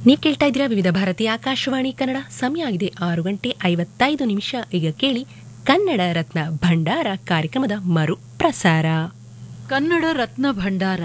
ನೀವು ಕೇಳ್ತಾ ಇದ್ದೀರಾ ವಿವಿಧ ಭಾರತಿ ಆಕಾಶವಾಣಿ ಕನ್ನಡ ಸಮಯ ಆಗಿದೆ ಆರು ಗಂಟೆ ಐವತ್ತೈದು ನಿಮಿಷ ಈಗ ಕೇಳಿ ಕನ್ನಡ ರತ್ನ ಭಂಡಾರ ಕಾರ್ಯಕ್ರಮದ ಮರು ಪ್ರಸಾರ ಕನ್ನಡ ರತ್ನ ಭಂಡಾರ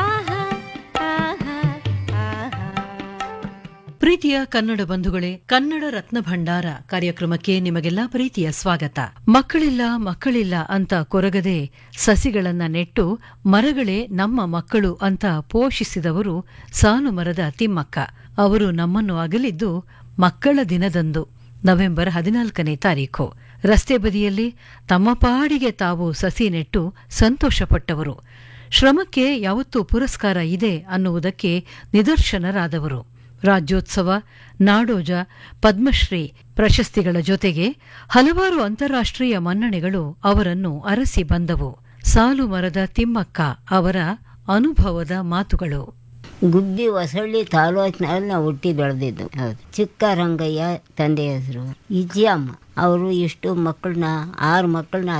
ಪ್ರೀತಿಯ ಕನ್ನಡ ಬಂಧುಗಳೇ ಕನ್ನಡ ರತ್ನ ಭಂಡಾರ ಕಾರ್ಯಕ್ರಮಕ್ಕೆ ನಿಮಗೆಲ್ಲ ಪ್ರೀತಿಯ ಸ್ವಾಗತ ಮಕ್ಕಳಿಲ್ಲ ಮಕ್ಕಳಿಲ್ಲ ಅಂತ ಕೊರಗದೆ ಸಸಿಗಳನ್ನ ನೆಟ್ಟು ಮರಗಳೇ ನಮ್ಮ ಮಕ್ಕಳು ಅಂತ ಪೋಷಿಸಿದವರು ಸಾಲು ಮರದ ತಿಮ್ಮಕ್ಕ ಅವರು ನಮ್ಮನ್ನು ಅಗಲಿದ್ದು ಮಕ್ಕಳ ದಿನದಂದು ನವೆಂಬರ್ ಹದಿನಾಲ್ಕನೇ ತಾರೀಖು ರಸ್ತೆ ಬದಿಯಲ್ಲಿ ತಮ್ಮ ಪಾಡಿಗೆ ತಾವು ಸಸಿ ನೆಟ್ಟು ಸಂತೋಷಪಟ್ಟವರು ಶ್ರಮಕ್ಕೆ ಯಾವತ್ತೂ ಪುರಸ್ಕಾರ ಇದೆ ಅನ್ನುವುದಕ್ಕೆ ನಿದರ್ಶನರಾದವರು ರಾಜ್ಯೋತ್ಸವ ನಾಡೋಜ ಪದ್ಮಶ್ರೀ ಪ್ರಶಸ್ತಿಗಳ ಜೊತೆಗೆ ಹಲವಾರು ಅಂತಾರಾಷ್ಟ್ರೀಯ ಮನ್ನಣೆಗಳು ಅವರನ್ನು ಅರಸಿ ಬಂದವು ಸಾಲು ಮರದ ತಿಮ್ಮಕ್ಕ ಅವರ ಅನುಭವದ ಮಾತುಗಳು ಗುಬ್ಬಿ ಹೊಸಳ್ಳಿ ತಾಲೂಕಿನಲ್ಲಿ ನಾವು ಹುಟ್ಟಿ ಬೆಳೆದಿದ್ದು ಹೌದು ಚಿಕ್ಕ ರಂಗಯ್ಯ ತಂದೆ ಹೆಸರು ಇಜ್ಜಿಯಮ್ಮ ಅವರು ಇಷ್ಟು ಮಕ್ಕಳನ್ನ ಆರು ಮಕ್ಕಳನ್ನ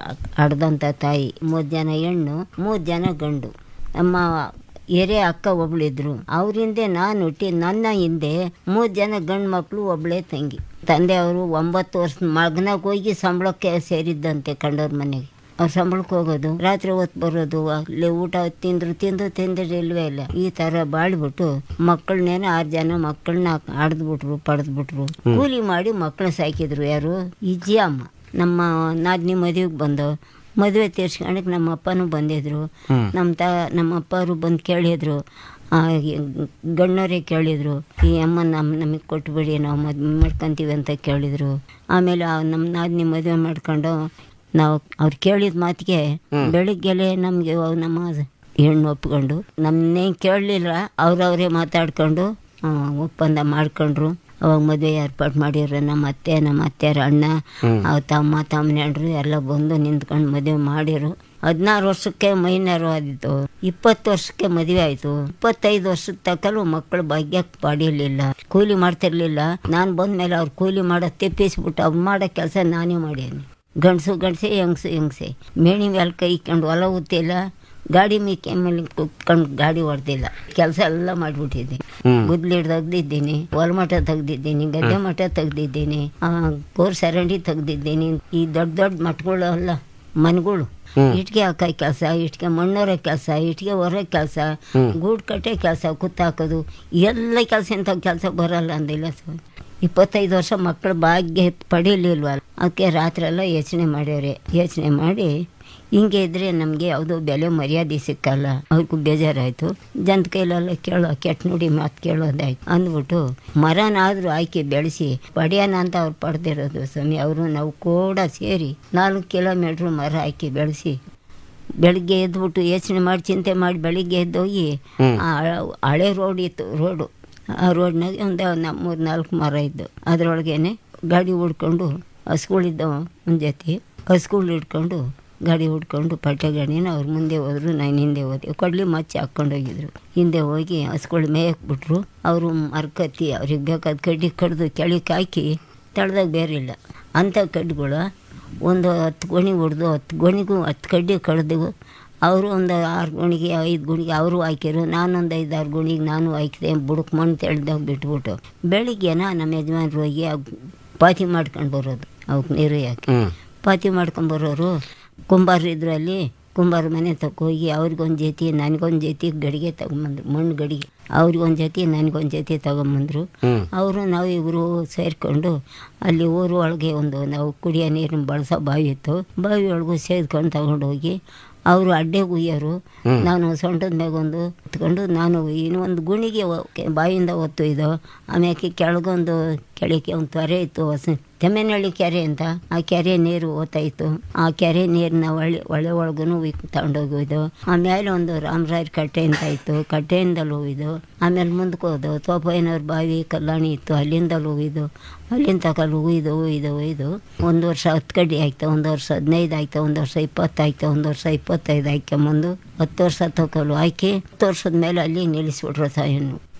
ಹಡ್ದಂಥ ತಾಯಿ ಮೂರು ಜನ ಹೆಣ್ಣು ಮೂರು ಜನ ಗಂಡು ನಮ್ಮ ಹಿರಿಯ ಅಕ್ಕ ಒಬ್ಳಿದ್ರು ಅವರಿಂದೆ ನಾನು ಹುಟ್ಟಿ ನನ್ನ ಹಿಂದೆ ಮೂರು ಜನ ಗಂಡು ಮಕ್ಕಳು ಒಬ್ಳೇ ತಂಗಿ ತಂದೆ ಅವರು ಒಂಬತ್ತು ವರ್ಷದ ಮಗನಾಗ ಹೋಗಿ ಸಂಬಳಕ್ಕೆ ಸೇರಿದ್ದಂತೆ ಕಂಡವ್ರ ಮನೆಗೆ ಅವ್ರು ಸಂಬಳಕ್ಕೆ ಹೋಗೋದು ರಾತ್ರಿ ಹೊತ್ತು ಬರೋದು ಅಲ್ಲಿ ಊಟ ತಿಂದ್ರು ತಿಂದು ತಿಂದ್ರೆ ಇಲ್ವೇ ಇಲ್ಲ ಈ ತರ ಬಾಳ್ಬಿಟ್ಟು ಮಕ್ಕಳನ್ನೇನೋ ಆರು ಜನ ಮಕ್ಕಳನ್ನ ಆಡ್ದ್ಬಿಟ್ರು ಪಡೆದ್ಬಿಟ್ರು ಕೂಲಿ ಮಾಡಿ ಮಕ್ಕಳನ್ನ ಸಾಕಿದ್ರು ಯಾರು ಇಜ್ಜಿ ಅಮ್ಮ ನಮ್ಮ ನಾದಿನಿ ಮದುವೆಗೆ ಬಂದು ಮದುವೆ ತೀರ್ಸ್ಕೊಳಕ್ಕೆ ನಮ್ಮ ಅಪ್ಪನೂ ಬಂದಿದ್ರು ನಮ್ಮ ತಾ ನಮ್ಮ ಅಪ್ಪರು ಬಂದು ಕೇಳಿದ್ರು ಆ, ಈ ಗಣ್ಣವರೇ ಕೇಳಿದ್ರು ಈ ಅಮ್ಮ ನಮ್ಮ ನಮಗೆ ಕೊಟ್ಬಿಡಿ ನಾವು ಮದುವೆ ಮಾಡ್ಕೊಂತೀವಿ ಅಂತ ಕೇಳಿದ್ರು ಆಮೇಲೆ ಆ ನಮ್ಮ ನಾದಿನಿ ಮದುವೆ ಮಾಡ್ಕೊಂಡು ನಾವು ಅವ್ರು ಕೇಳಿದ ಮಾತಿಗೆ ಬೆಳಿಗ್ಗೆಲೆ ನಮಗೆ ನಮ್ಮ ಹೆಣ್ಣು ಒಪ್ಕೊಂಡು ನಮ್ಮನ್ನೇನು ಕೇಳಲಿಲ್ಲ ಅವ್ರವರೇ ಮಾತಾಡ್ಕೊಂಡು ಆ, ಒಪ್ಪಂದ ಮಾಡ್ಕೊಂಡ್ರು ಅವಾಗ ಮದುವೆ ಏರ್ಪಾಡು ಮಾಡಿದ್ರು ನಮ್ಮ ಅತ್ತೆ ನಮ್ಮ ಅತ್ತೆಯರ ಅಣ್ಣ ಅವ್ರ ತಮ್ಮ ತಮ್ಮನೆಂಡ್ರು ಎಲ್ಲ ಬಂದು ನಿಂತ್ಕೊಂಡು ಮದುವೆ ಮಾಡಿರು ಹದಿನಾರು ವರ್ಷಕ್ಕೆ ಮೈನಾರು ಆದಿತ್ತು ಇಪ್ಪತ್ತು ವರ್ಷಕ್ಕೆ ಮದುವೆ ಆಯಿತು ಇಪ್ಪತ್ತೈದು ವರ್ಷದ ತಕ್ಕಲು ಮಕ್ಕಳು ಭಾಗ್ಯಕ್ಕೆ ಪಡೀಲಿಲ್ಲ ಕೂಲಿ ಮಾಡ್ತಿರ್ಲಿಲ್ಲ ನಾನು ಬಂದ್ಮೇಲೆ ಅವ್ರು ಕೂಲಿ ಮಾಡೋದು ತೆಪ್ಪಿಸ್ಬಿಟ್ಟು ಅವ್ರು ಮಾಡೋ ಕೆಲಸ ನಾನೇ ಮಾಡೀನಿ ಗಂಡಸು ಗಂಡಸೆ ಹೆಂಗಸು ಹೆಂಗಸೆ ಮೇಣಿ ಮೇಲೆ ಕೈ ಇಕ್ಕೊಂಡು ಹೊಲ ಉತ್ತಿಲ್ಲ ಗಾಡಿ ಮೇಕೆ ಮೇಲೆ ಕುತ್ಕೊಂಡು ಗಾಡಿ ಹೊಡೆದಿಲ್ಲ ಕೆಲಸ ಎಲ್ಲ ಮಾಡಿಬಿಟ್ಟಿದ್ದೆ ಗುದ್ಲಿಡ್ ತೆಗ್ದಿದ್ದೀನಿ ಹೊಲಮಠ ತೆಗ್ದಿದ್ದೀನಿ ಗದ್ದೆ ಮಠ ತೆಗ್ದಿದ್ದೀನಿ ಕೋರ್ ಸರಂಡಿ ತೆಗ್ದಿದ್ದೀನಿ ಈ ದೊಡ್ಡ ದೊಡ್ಡ ಮಠಗಳೆಲ್ಲ ಮನೆಗಳು ಇಟ್ಗೆ ಹಾಕೋ ಕೆಲಸ ಇಟ್ಗೆ ಮಣ್ಣೊರ ಕೆಲಸ ಇಟ್ಗೆ ಹೊರ ಕೆಲಸ ಗೂಡು ಕಟ್ಟೆ ಕೆಲಸ ಕುತ್ತಾಕೋದು ಎಲ್ಲ ಕೆಲಸ ಇಂಥ ಕೆಲಸ ಬರಲ್ಲ ಅಂದಿಲ್ಲ ಸರ್ ಇಪ್ಪತ್ತೈದು ವರ್ಷ ಮಕ್ಕಳು ಭಾಗ್ಯ ಪಡೀಲಿಲ್ವಲ್ಲ ಅದಕ್ಕೆ ರಾತ್ರಿ ಎಲ್ಲ ಯೋಚನೆ ಮಾಡ್ಯವ್ರೆ ಯೋಚನೆ ಮಾಡಿ ಹಿಂಗೆ ಇದ್ರೆ ನಮಗೆ ಯಾವುದೋ ಬೆಲೆ ಮರ್ಯಾದೆ ಸಿಕ್ಕಲ್ಲ ಅವ್ರಿಗೂ ಬೇಜಾರಾಯಿತು ಜನದ ಕೈಲೆಲ್ಲ ಕೇಳೋ ಕೆಟ್ಟ ನುಡಿ ಮಾತು ಕೇಳೋದಾಯ್ತು ಅಂದ್ಬಿಟ್ಟು ಮರನಾದರೂ ಆಯ್ಕೆ ಬೆಳೆಸಿ ಪಡೆಯೋಣ ಅಂತ ಅವ್ರು ಪಡೆದಿರೋದು ಸ್ವಾಮಿ ಅವರು ನಾವು ಕೂಡ ಸೇರಿ ನಾಲ್ಕು ಕಿಲೋಮೀಟ್ರ್ ಮರ ಹಾಕಿ ಬೆಳೆಸಿ ಬೆಳಿಗ್ಗೆ ಎದ್ಬಿಟ್ಟು ಯೋಚನೆ ಮಾಡಿ ಚಿಂತೆ ಮಾಡಿ ಬೆಳಿಗ್ಗೆ ಎದ್ದೋಗಿ ಆ ಹಳೆ ರೋಡ್ ಇತ್ತು ರೋಡು ಆ ರೋಡ್ನಾಗೆ ಒಂದು ಮೂರು ನಾಲ್ಕು ಮರ ಇದ್ದು ಅದರೊಳಗೇನೆ ಗಾಡಿ ಹುಡ್ಕೊಂಡು ಹಸ್ಗಳಿದ್ದವ ಒಂದು ಜೊತೆ ಹಸ್ಗಳು ಹಿಡ್ಕೊಂಡು ಗಾಡಿ ಹುಡ್ಕೊಂಡು ಪಟ್ಟೆ ಗಾಡಿನ ಅವ್ರು ಮುಂದೆ ಹೋದ್ರು ನಾನು ಹಿಂದೆ ಹೋದೆ ಕೊಡ್ಲಿ ಮಚ್ಚಿ ಹಾಕ್ಕೊಂಡು ಹೋಗಿದ್ರು ಹಿಂದೆ ಹೋಗಿ ಹಸ್ಗಳು ಮೇಯಕ್ಕೆ ಬಿಟ್ರು ಅವರು ಮರ್ಕತ್ತಿ ಅವ್ರಿಗೆ ಬೇಕಾದ ಕಡ್ಡಿ ಕಡ್ದು ಕೆಳಕ್ಕೆ ಹಾಕಿ ತಳ್ದಾಗ ಬೇರೆ ಇಲ್ಲ ಅಂಥ ಕಡ್ಡಿಗಳು ಒಂದು ಹತ್ತು ಗೊಣಿ ಹೊಡೆದು ಹತ್ತು ಗೊಣಿಗೂ ಹತ್ತು ಕಡ್ಡಿ ಕಡ್ದು ಅವರು ಒಂದು ಆರು ಗುಣಿಗೆ ಐದು ಗುಣಿಗೆ ಅವರು ಹಾಕಿರು ನಾನೊಂದು ಐದು ಆರು ಗುಣಿಗೆ ನಾನು ಹಾಕಿದೆ ಬುಡಕ್ಕೆ ಮಣ್ಣು ತೆಳ್ದಾಗ ಬಿಟ್ಬಿಟ್ಟು ಬೆಳಿಗ್ಗೆನ ನಮ್ಮ ಯಜಮಾನ್ರು ಹೋಗಿ ಅವ್ ಪಾತಿ ಮಾಡ್ಕೊಂಡು ಬರೋದು ಅವಕ್ಕೆ ನೀರು ಯಾಕೆ ಪಾತಿ ಮಾಡ್ಕೊಂಡು ಬರೋರು ಕುಂಬಾರ ಇದ್ರು ಅಲ್ಲಿ ಕುಂಬಾರ ಮನೆ ತಕ್ಕ ಹೋಗಿ ಅವ್ರಿಗೊಂದು ಜೊತೆ ನನಗೊಂದು ಜೊತೆ ಗಡಿಗೆ ತಗೊಂಬಂದ್ರು ಮಣ್ಣು ಗಡಿಗೆ ಅವ್ರಿಗೊಂದು ಜೊತೆ ನನಗೊಂದು ಜೊತೆ ತಗೊಂಬಂದ್ರು ಅವರು ನಾವು ಇಬ್ಬರು ಸೇರಿಕೊಂಡು ಅಲ್ಲಿ ಊರು ಒಳಗೆ ಒಂದು ನಾವು ಕುಡಿಯೋ ನೀರನ್ನ ಬಳಸೋ ಬಾವಿ ಇತ್ತು ಬಾವಿ ಒಳಗೂ ಸೇದ್ಕೊಂಡು ತಗೊಂಡು ಹೋಗಿ ಅವರು ಅಡ್ಡೆಗೆ ಉಯ್ಯೋರು ನಾನು ಸೊಂಟದ ಮ್ಯಾಗೊಂದು ಎತ್ಕೊಂಡು ನಾನು ಇನ್ನೊಂದು ಗುಣಿಗೆ ಒ- ಕೆ- ಬಾವಿಯಿಂದ ಒತ್ತು ಇದು ಆಮ್ಯಾಕೆ ಕೆಳಗೊಂದು ಕೆಳಕ್ಕೆ ಒಂದು ತೊರೆ ಇತ್ತು ಹೊಸ ತೆಮ್ಮೆನಹಳ್ಳಿ ಕೆರೆ ಅಂತ ಆ ಕೆರೆ ನೀರು ಓತಾಯಿತ್ತು ಆ ಕೆರೆ ನೀರನ್ನ ಒಳ್ಳೆ ಒಳ್ಳೆ ಒಳಗೂ ತಗೊಂಡೋಗಿ ಹೋಯ್ದು ಆಮೇಲೆ ಒಂದು ರಾಮರಾಯರ ಕಟ್ಟೆ ಅಂತ ಇತ್ತು ಕಟ್ಟೆಯಿಂದಲೂ ಹೋಗಿದ್ದು ಆಮೇಲೆ ಮುಂದಕ್ಕೆ ಹೋದು ತೋಪಯ್ಯನವ್ರ ಬಾವಿ ಕಲ್ಯಾಣಿ ಇತ್ತು ಅಲ್ಲಿಂದಲೂ ಹೋಗಿದ್ದು ಅಲ್ಲಿಂದ ತಗೊಳ್ಳು ಹುಯ್ದು ಹುಯ್ದು ಹುಯ್ದು ಒಂದು ವರ್ಷ ಹತ್ತು ಕಡ್ಡಿ ಆಯ್ತು ಒಂದು ವರ್ಷ ಹದಿನೈದು ಆಯ್ತು ಒಂದು ವರ್ಷ ಇಪ್ಪತ್ತು ಆಯ್ತು ಒಂದು ವರ್ಷ ಇಪ್ಪತ್ತೈದು ಹಾಕ್ಕೊಂಬಂದು ಹತ್ತು ವರ್ಷ ತಗೊಳ್ಳು ಹಾಕಿ ಹತ್ತು ವರ್ಷದ ಮೇಲೆ ಅಲ್ಲಿ ನಿಲ್ಲಿಸ್ಬಿಟ್ರು ಸಾಯನ್ನು